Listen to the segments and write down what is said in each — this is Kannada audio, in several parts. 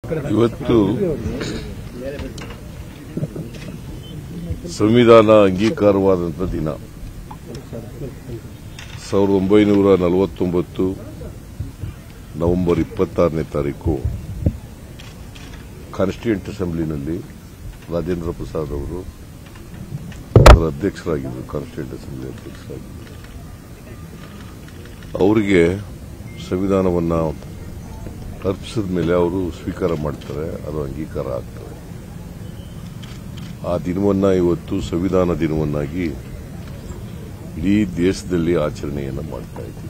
ಇವತ್ತು ಸಂವಿಧಾನ ಅಂಗೀಕಾರವಾದಂಥ ದಿನ ಸಾವಿರದ ಒಂಬೈನೂರ ನಲವತ್ತೊಂಬತ್ತು ನವೆಂಬರ್ ಇಪ್ಪತ್ತಾರನೇ ತಾರೀಕು ಕಾನ್ಸ್ಟಿಟ್ಯೂಂಟ್ ಅಸೆಂಬ್ಲಿನಲ್ಲಿ ರಾಜೇಂದ್ರ ಪ್ರಸಾದ್ ಅವರು ಅದರ ಅಧ್ಯಕ್ಷರಾಗಿದ್ದರು ಕಾನ್ಸ್ಟಿಟ್ಯೂಂಟ್ ಅಸೆಂಬ್ಲಿ ಅಧ್ಯಕ್ಷರಾಗಿದ್ದರು ಅವರಿಗೆ ಸಂವಿಧಾನವನ್ನ ಅರ್ಪಿಸಿದ ಮೇಲೆ ಅವರು ಸ್ವೀಕಾರ ಮಾಡ್ತಾರೆ ಅದು ಅಂಗೀಕಾರ ಆಗ್ತದೆ ಆ ದಿನವನ್ನ ಇವತ್ತು ಸಂವಿಧಾನ ದಿನವನ್ನಾಗಿ ಇಡೀ ದೇಶದಲ್ಲಿ ಆಚರಣೆಯನ್ನು ಮಾಡ್ತಾ ಇದ್ದೀವಿ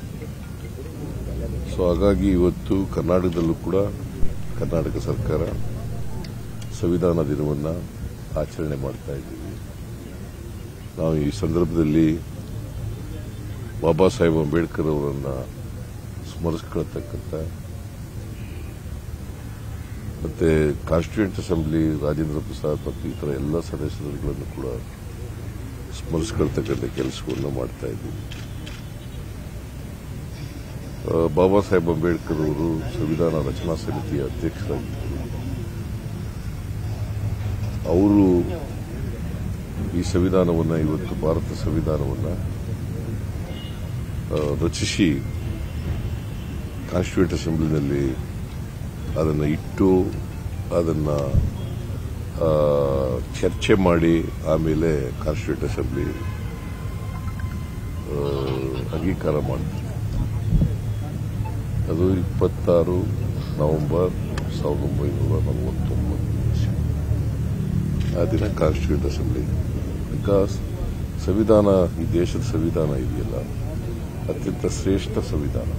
ಸೊ ಹಾಗಾಗಿ ಇವತ್ತು ಕರ್ನಾಟಕದಲ್ಲೂ ಕೂಡ ಕರ್ನಾಟಕ ಸರ್ಕಾರ ಸಂವಿಧಾನ ದಿನವನ್ನು ಆಚರಣೆ ಮಾಡ್ತಾ ಇದ್ದೀವಿ ನಾವು ಈ ಸಂದರ್ಭದಲ್ಲಿ ಬಾಬಾ ಸಾಹೇಬ್ ಅಂಬೇಡ್ಕರ್ ಅವರನ್ನ ಸ್ಮರಿಸ್ಕೊಳ್ತಕ್ಕಂಥ ಮತ್ತೆ ಕಾನ್ಸ್ಟಿಟ್ಯೂಂಟ್ ಅಸೆಂಬ್ಲಿ ರಾಜೇಂದ್ರ ಪ್ರಸಾದ್ ಮತ್ತು ಇತರ ಎಲ್ಲ ಸದಸ್ಯರುಗಳನ್ನು ಕೂಡ ಸ್ಮರಿಸ್ಕೊಳ್ತಕ್ಕಂಥ ಕೆಲಸವನ್ನು ಮಾಡ್ತಾ ಇದ್ದೀವಿ ಆ, ಬಾಬಾ ಸಾಹೇಬ್ ಅಂಬೇಡ್ಕರ್ ಅವರು ಸಂವಿಧಾನ ರಚನಾ ಸಮಿತಿಯ ಅಧ್ಯಕ್ಷರಾಗಿದ್ದರು ಅವರು ಈ ಸಂವಿಧಾನವನ್ನ ಇವತ್ತು ಭಾರತ ಸಂವಿಧಾನವನ್ನ ಆ, ರಚಿಸಿ ಕಾನ್ಸ್ಟಿಟ್ಯೂಂಟ್ ಅಸೆಂಬ್ಲಿನಲ್ಲಿ ಅದನ್ನು ಇಟ್ಟು ಅದನ್ನ ಆ, ಚರ್ಚೆ ಮಾಡಿ ಆಮೇಲೆ ಕಾನ್ಸ್ಟಿಟ್ಯೂಂಟ್ ಅಸೆಂಬ್ಲಿ ಆ, ಅಂಗೀಕಾರ ಮಾಡ್ತಾರೆ ಅದು ಇಪ್ಪತ್ತಾರು ನವೆಂಬರ್ ಸಾವಿರದ ಒಂಬೈನೂರ ನಲವತ್ತೊಂಬತ್ತು ಆ ದಿನ ಕಾನ್ಸ್ಟಿಟ್ಯೂಂಟ್ ಅಸೆಂಬ್ಲಿ ಬಿಕಾಸ್ ಸಂವಿಧಾನ ಈ ದೇಶದ ಸಂವಿಧಾನ ಇದೆಯಲ್ಲ ಅತ್ಯಂತ ಶ್ರೇಷ್ಠ ಸಂವಿಧಾನ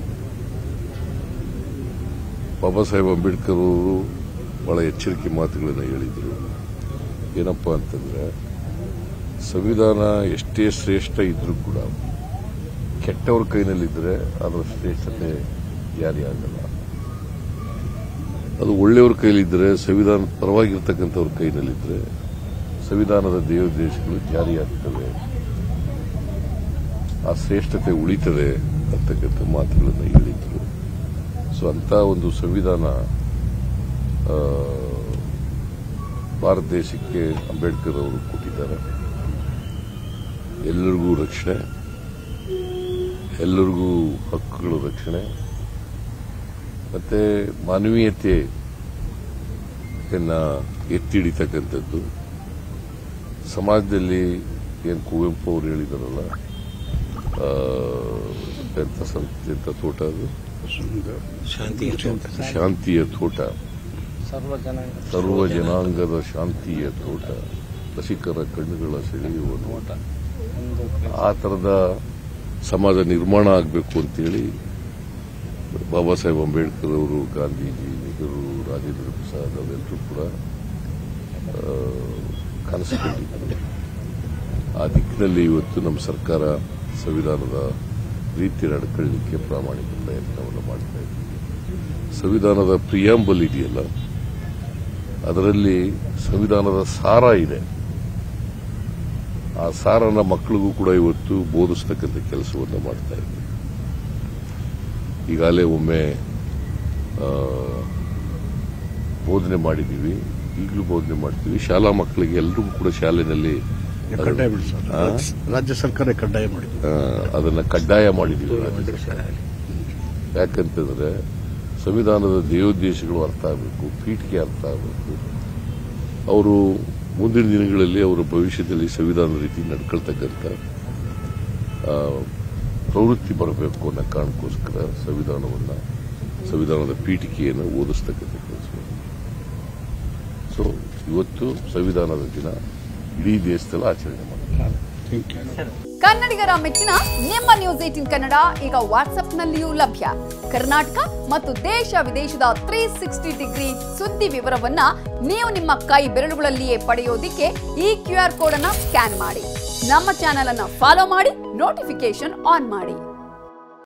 ಬಾಬಾ ಸಾಹೇಬ್ ಅಂಬೇಡ್ಕರ್ ಅವರು ಬಹಳ ಎಚ್ಚರಿಕೆ ಮಾತುಗಳನ್ನು ಹೇಳಿದರು ಏನಪ್ಪಾ ಅಂತಂದ್ರೆ ಸಂವಿಧಾನ ಎಷ್ಟೇ ಶ್ರೇಷ್ಠ ಇದ್ರೂ ಕೂಡ ಕೆಟ್ಟವ್ರ ಕೈನಲ್ಲಿದ್ದರೆ ಅದರ ಶ್ರೇಷ್ಠತೆ ಜಾರಿ ಆಗಲ್ಲ ಅದು ಒಳ್ಳೆಯವ್ರ ಕೈಲಿದ್ದರೆ ಸಂವಿಧಾನ ಪರವಾಗಿರ್ತಕ್ಕಂಥವ್ರ ಕೈನಲ್ಲಿದ್ದರೆ ಸಂವಿಧಾನದ ದೇವದೇಶಗಳು ಜಾರಿಯಾಗ್ತವೆ ಆ ಶ್ರೇಷ್ಠತೆ ಉಳಿತದೆ ಅಂತಕ್ಕಂಥ ಮಾತುಗಳನ್ನು ಹೇಳಿದ್ರು ಸೊ ಅಂತ ಒಂದು ಸಂವಿಧಾನ ಆ, ಭಾರತ ದೇಶಕ್ಕೆ ಅಂಬೇಡ್ಕರ್ ಅವರು ಕೊಟ್ಟಿದ್ದಾರೆ ಎಲ್ಲರಿಗೂ ರಕ್ಷಣೆ ಎಲ್ಲರಿಗೂ ಹಕ್ಕುಗಳ ರಕ್ಷಣೆ ಮತ್ತೆ ಮಾನವೀಯತೆಯನ್ನ ಎತ್ತಿ ಹಿಡಿತಕ್ಕಂಥದ್ದು ಸಮಾಜದಲ್ಲಿ ಏನು ಕುವೆಂಪು ಅವರು ಹೇಳಿದಾರಲ್ಲ ಆ, ಎಂತ ಸಂ- ಎಂತ ತೋಟ ಅದು ಶಾಂತಿಯ ತೋಟ ಸರ್ವ ಜನಾಂಗ ಸರ್ವ ಜನಾಂಗದ ಶಾಂತಿಯ ತೋಟ ರಸಿಕರ ಕಣ್ಣುಗಳ ಸೆಳೆಯುವ ನೋಟ ಒಂದು ಆ ಥರದ ಸಮಾಜ ನಿರ್ಮಾಣ ಆಗಬೇಕು ಅಂತೇಳಿ ಬಾಬಾ ಸಾಹೇಬ್ ಅಂಬೇಡ್ಕರ್ ಅವರು ಗಾಂಧೀಜಿ ನೆಹರು ರಾಜೇಂದ್ರ ಪ್ರಸಾದ್ ಅವೆಲ್ಲರೂ ಕೂಡ ಆ, ಕನಸು ಕಂಡಿದ್ದರು ಆ ದಿಕ್ಕಿನಲ್ಲಿ ಇವತ್ತು ನಮ್ಮ ಸರ್ಕಾರ ಸಂವಿಧಾನದ ರೀತಿ ನಡ್ಕೊಳ್ಳಿಕ್ಕೆ ಪ್ರಾಮಾಣಿಕ ಪ್ರಯತ್ನವನ್ನು ಮಾಡ್ತಾ ಇದ್ದೀವಿ ಸಂವಿಧಾನದ ಪ್ರಿಯಾಂಬಲ್ ಇದೆಯಲ್ಲ ಅದರಲ್ಲಿ ಸಂವಿಧಾನದ ಸಾರ ಇದೆ ಆ ಸಾರನ ಮಕ್ಕಳಿಗೂ ಕೂಡ ಇವತ್ತು ಬೋಧಿಸ್ತಕ್ಕಂಥ ಕೆಲಸವನ್ನು ಮಾಡ್ತಾ ಇದ್ದೀವಿ ಈಗಾಗಲೇ ಒಮ್ಮೆ ಆ, ಬೋಧನೆ ಮಾಡಿದ್ದೀವಿ ಈಗಲೂ ಬೋಧನೆ ಮಾಡ್ತೀವಿ ಶಾಲಾ ಮಕ್ಕಳಿಗೆ ಎಲ್ರಿಗೂ ಕೂಡ ಶಾಲೆಯಲ್ಲಿ ಕಡ್ಡಾಯ ಬಿಡಿ ಸರ್ ಆ? ರಾಜ್ಯ ಸರ್ಕಾರ ಕಡ್ಡಾಯ ಮಾಡಿದೆ ಆ, ಅದನ್ನ ಕಡ್ಡಾಯ ಮಾಡಿದ್ದೀವಿ ರಾಜ್ಯ ಸರ್ಕಾರ. ಯಾಕಂತಂದ್ರೆ ಸಂವಿಧಾನದ ದೇವೋದ್ದೇಶಗಳು ಅರ್ಥ ಆಗಬೇಕು ಪೀಠಿಕೆ ಅರ್ಥ ಆಗಬೇಕು ಅವರು ಮುಂದಿನ ದಿನಗಳಲ್ಲಿ ಅವರ ಭವಿಷ್ಯದಲ್ಲಿ ಸಂವಿಧಾನದ ರೀತಿ ನಡ್ಕೊಳ್ತಕ್ಕಂಥ ಆ, ಪ್ರವೃತ್ತಿ ಬರಬೇಕು ಅನ್ನೋ ಕಾರಣಕ್ಕೋಸ್ಕರ ಸಂವಿಧಾನವನ್ನ ಸಂವಿಧಾನದ ಪೀಠಿಕೆಯನ್ನು ಓದಿಸ್ತಕ್ಕಂಥ ಕೆಲಸ ಸೊ ಇವತ್ತು ಸಂವಿಧಾನದ ದಿನ ಇಡೀ ದೇಶದಲ್ಲಿ ಆಚರಣೆ ಮಾಡ್ತಾರೆ ಕನ್ನಡಿಗರ ಮೆಚ್ಚಿನ ನಿಮ್ಮ ನ್ಯೂಸ್ ಏಟಿನ್ ಕನ್ನಡ ಈಗ ವಾಟ್ಸ್ಆಪ್ನಲ್ಲಿಯೂ ಲಭ್ಯ ಕರ್ನಾಟಕ ಮತ್ತು ದೇಶ ವಿದೇಶದ ತ್ರೀ ಸಿಕ್ಸ್ಟಿ ಡಿಗ್ರಿ ಸುದ್ದಿ ವಿವರವನ್ನ ನೀವು ನಿಮ್ಮ ಕೈ ಬೆರಳುಗಳಲ್ಲಿಯೇ ಪಡೆಯೋದಿಕ್ಕೆ ಈ ಕ್ಯೂ ಆರ್ ಕೋಡ್ ಅನ್ನ ಸ್ಕ್ಯಾನ್ ಮಾಡಿ ನಮ್ಮ ಚಾನೆಲ್ ಅನ್ನ ಫಾಲೋ ಮಾಡಿ ನೋಟಿಫಿಕೇಶನ್ ಆನ್ ಮಾಡಿ